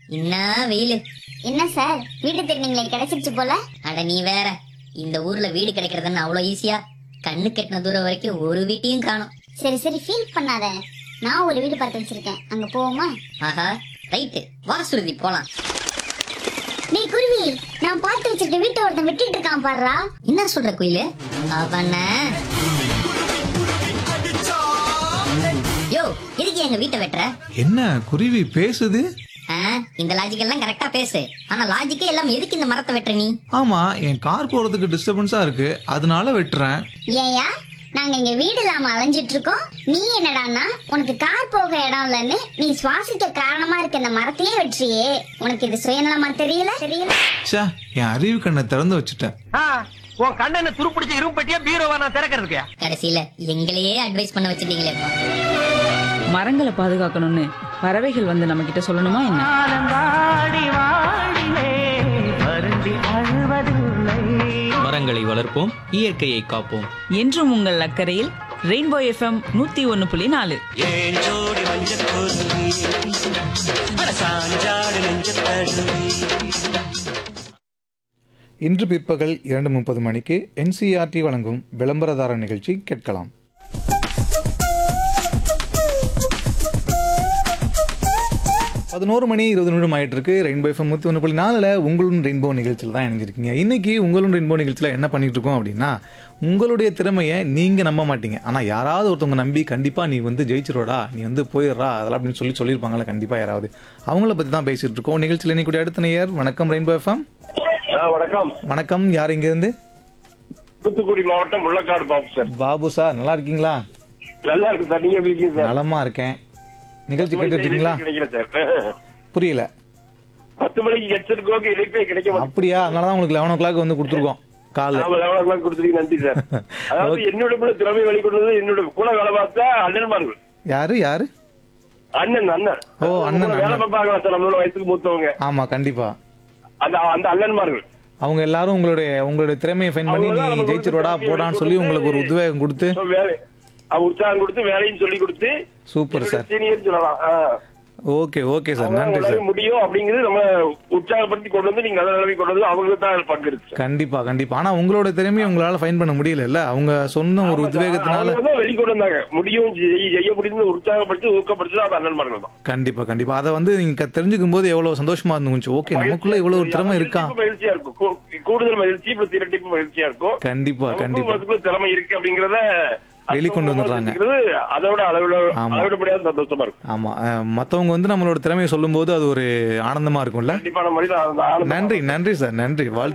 என்ன வெயிலு என்ன சார் வீட்டு திருநீங்களே கிடைச்சிருச்சு போல அட நீ வேற இந்த ஊர்ல வீடு கிடைக்கிறதுன்னு அவ்வளவு ஈஸியா கண்ணு கெட்டின தூரம் வரைக்கும் ஒரு வீட்டையும் காணும் சரி சரி ஃபீல் பண்ணாத நான் ஒரு வீடு பார்த்து வச்சிருக்கேன் அங்க போவோமா ஆஹா ரைட்டு வா சுருதி போலாம் டேய் குருவி நான் பார்த்து வச்சிருக்க வீட்டை ஒருத்தன் விட்டுட்டு இருக்கான் பாருடா என்ன சொல்ற குயிலு அவன யோ எதுக்கு எங்க வீட்டை வெட்டுற என்ன குருவி பேசுது ஆ, இந்த லாஜிக் எல்லாம் கரெக்டா பேசு ஆனா லாஜிக்கே எல்லாம் எதுக்கு இந்த மரத்தை வெட்டுற நீ ஆமா என் கார் போறதுக்கு டிஸ்டர்பன்ஸா இருக்கு அதனால வெட்டுறேன் ஏயா நாங்க இங்க வீடு இல்லாம அலைஞ்சிட்டு இருக்கோம் நீ என்னடான்னா உனக்கு கார் போக இடம் இல்லைன்னு நீ சுவாசிக்க காரணமா இருக்க இந்த மரத்தையே வெற்றியே உனக்கு இது சுயநலமா தெரியல தெரியல ச்சே என் அறிவு கண்ணை திறந்து வச்சுட்டேன் ஆ, உன் கண்ணனை துருப்பிடிச்ச இரும்பு பெட்டியா பீரோவா நான் திறக்கிறதுக்கு கடைசியில எங்களையே அட்வைஸ் பண்ண வச்சிட்டீங்களே மரங்களை பாதுகாக்கணும்னு பறவைகள் வந்து நம்ம கிட்ட சொல்லணுமா என்ன வாடி வாடிலே வருந்தி அழுவதில்லை மரங்களை வளர்ப்போம் இயற்கையை காப்போம் என்றும் உங்கள் அக்கறையில் ரெயின்போ எஃப்எம் நூத்தி ஒன்னு புள்ளி நாலு ஏன் ஜோடி மஞ்சள் குருவி அட சாஞ்சாடு நெஞ்ச தழுவி இன்று பிற்பகல் இரண்டு முப்பது மணிக்கு என்சிஆர்டி வழங்கும் விளம்பரதார நிகழ்ச்சி கேட்கலாம் பதினோரு மணி இருபது நிமிடம் ஆயிட்டு இருக்கு ரெயின்போ எஃப்எம் நூற்றி ஒன்று புள்ளி நாலில் உங்களும் ரெயின்போ நிகழ்ச்சியில் தான் இணைஞ்சிருக்கீங்க இன்னைக்கு உங்களும் ரெயின்போ நிகழ்ச்சியில் என்ன பண்ணிட்டு இருக்கோம் அப்படின்னா உங்களுடைய திறமையை நீங்கள் நம்ப மாட்டீங்க ஆனால் யாராவது ஒருத்தவங்க நம்பி கண்டிப்பாக நீ வந்து ஜெயிச்சிரோடா நீ வந்து போயிடுறா அதெல்லாம் அப்படின்னு சொல்லி சொல்லியிருப்பாங்களே கண்டிப்பாக யாராவது அவங்கள பற்றி தான் பேசிட்டு இருக்கோம் நிகழ்ச்சியில் இன்னைக்கு அடுத்த நேயர் வணக்கம் ரெயின்போ எஃப்எம் வணக்கம் வணக்கம் யார் இங்கேருந்து தூத்துக்குடி மாவட்டம் முள்ளக்காடு பாபு சார் பாபு சார் நல்லா இருக்கீங்களா நல்லா இருக்கு சார் நீங்க எப்படி இருக்கீங்க சார் நலமா இருக்கேன் நிகழ்ச்சி கேட்டுட்டு இருக்கீங்களா கிடைக்கல சார் புரியல பத்து மணிக்கு ஹெட்செட் இணைப்பே கிடைக்க மாட்டேங்குது அப்படியா அதனால தான் உங்களுக்கு லெவன் ஓ கிளாக் வந்து கொடுத்துருக்கோம் கால் நாம லெவன் ஓ கிளாக் கொடுத்துருக்கீங்க நன்றி சார் அதாவது என்னோட கூட திறமை வெளிக்கொண்டது என்னோட கூட வேலை பார்த்தா அண்ணன்மார்கள் யாரு யாரு அண்ணன் அண்ணன் ஓ, அண்ணன், கூட வேலை அண்ணன். பார்ப்பாங்க சார் நம்மளோட வயசுக்கு மூத்தவங்க ஆமா கண்டிப்பா அந்த அந்த அண்ணன்மார்கள் அவங்க எல்லாரும் உங்களுடைய உங்களுடைய திறமையை ஃபைன் பண்ணி அவங்க நீ தான் நமக்கு ஜெயிச்சிரோடா வந்து போடான்னு சொல்லி உங்களுக்கு ஒரு உத்வேகம் கொடுத்து So, வேலை அவ உற்சாகம் கொடுத்து வேலையும் சொல்லி கொடுத்து சூப்பர் சார் சீனியர் சொல்லலாம் ஆ. ஓகே ஓகே சார் அவங்க நன்றி உங்களால சார் முடியும் அப்படிங்கிறது நம்ம உற்சாகப்படுத்தி கொண்டு வந்து நீங்க நல்ல நிலைமை கொண்டு வந்து அவங்களுக்கு தான் அதுல பங்கு இருக்கு சார். கண்டிப்பா கண்டிப்பா ஆனா உங்களோட திறமையை உங்களால ஃபைன் பண்ண முடியல அவங்க சொன்ன ஒரு உத்வேகத்தினால அவங்க தான் வெளிக்கொண்டு வந்தாங்க முடியும் செய்ய செய்ய முடியும்னு உற்சாகப்படுத்தி ஊக்கப்படுத்தி அது அண்ணன்மார்கள் தான் கண்டிப்பா கண்டிப்பா அதை வந்து நீங்க தெரிஞ்சுக்கும் போது எவ்வளவு சந்தோஷமா இருந்துச்சு ஓகே நமக்குள்ள இவ்வளவு ஒரு திறமை இருக்கா இரட்டிப்பு மகிழ்ச்சியா இருக்கும் கூ- கூடுதல் மகிழ்ச்சி பிளஸ் இரட்டிப்பு மகிழ்ச்சியா இருக்கும் கண்டிப்பா நமக்கும் கண்டிப்பா அதுக்குள்ள திறமை இருக்கு அப்படிங்கறத வெளிக்கொண்டு வந்துடுறாங்க. அப்படிங்கிறது அதோட அளவிட ஆமா. அளவிட முடியாத சந்தோஷமா இருக்கும் ஆமா அஹ், மத்தவங்க வந்து நம்மளோட திறமையை சொல்லும்போது அது ஒரு ஆனந்தமா இருக்கும்ல கண்டிப்பான முறையில் நன்றி நன்றி சார் நன்றி வாழ்த்து